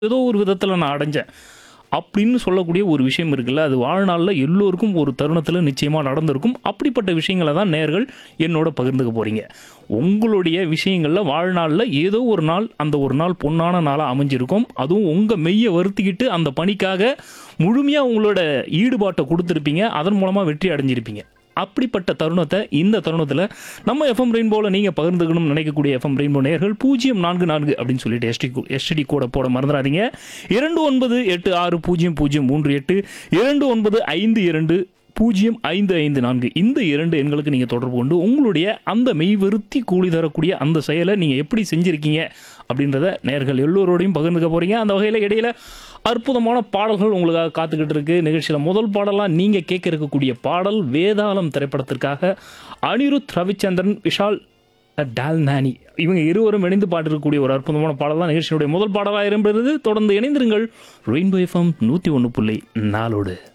ஏதோ ஒரு விதத்தில் நான் அடைஞ்சேன் அப்படின்னு சொல்லக்கூடிய ஒரு விஷயம் இருக்குல்ல அது வாழ்நாளில் எல்லோருக்கும் ஒரு தருணத்தில் நிச்சயமாக நடந்திருக்கும் அப்படிப்பட்ட விஷயங்களை தான் நேர்கள் என்னோட பகிர்ந்துக்க போகிறீங்க உங்களுடைய விஷயங்களில் வாழ்நாளில் ஏதோ ஒரு நாள் அந்த ஒரு நாள் பொன்னான நாளாக அமைஞ்சிருக்கும் அதுவும் உங்கள் மெய்யை வருத்திக்கிட்டு அந்த பணிக்காக முழுமையாக உங்களோட ஈடுபாட்டை கொடுத்துருப்பீங்க அதன் மூலமாக வெற்றி அடைஞ்சிருப்பீங்க அப்படிப்பட்ட தருணத்தை இந்த தருணத்தில் நம்ம எஃப்எம் ரெயின்போவில் நீங்கள் பகிர்ந்துக்கணும்னு நினைக்கக்கூடிய எஃப்எம் ரெயின்போ நேர்கள் பூஜ்ஜியம் நான்கு நான்கு அப்படின்னு சொல்லிட்டு எஸ்டி எஸ்டி கூட போட மறந்துடாதீங்க இரண்டு ஒன்பது எட்டு ஆறு பூஜ்ஜியம் பூஜ்ஜியம் மூன்று எட்டு இரண்டு ஒன்பது ஐந்து இரண்டு பூஜ்ஜியம் ஐந்து ஐந்து நான்கு இந்த இரண்டு எண்களுக்கு நீங்கள் தொடர்பு கொண்டு உங்களுடைய அந்த மெய்வருத்தி கூலி தரக்கூடிய அந்த செயலை நீங்கள் எப்படி செஞ்சுருக்கீங்க அப்படின்றத நேர்கள் எல்லோரோடையும் பகிர்ந்துக்க போகிறீங்க அந்த வகையில் இடையில அற்புதமான பாடல்கள் உங்களுக்காக காத்துக்கிட்டு இருக்கு நிகழ்ச்சியில் முதல் பாடலாக நீங்கள் கேட்க இருக்கக்கூடிய பாடல் வேதாளம் திரைப்படத்திற்காக அனிருத் ரவிச்சந்திரன் விஷால் டால் நானி இவங்க இருவரும் இணைந்து பாடிருக்கக்கூடிய ஒரு அற்புதமான பாடல் தான் நிகழ்ச்சியினுடைய முதல் பாடலாக இருந்தது தொடர்ந்து இணைந்திருங்கள் ரெயின்போ எஃப்எம் நூற்றி ஒன்று புள்ளி நாலோடு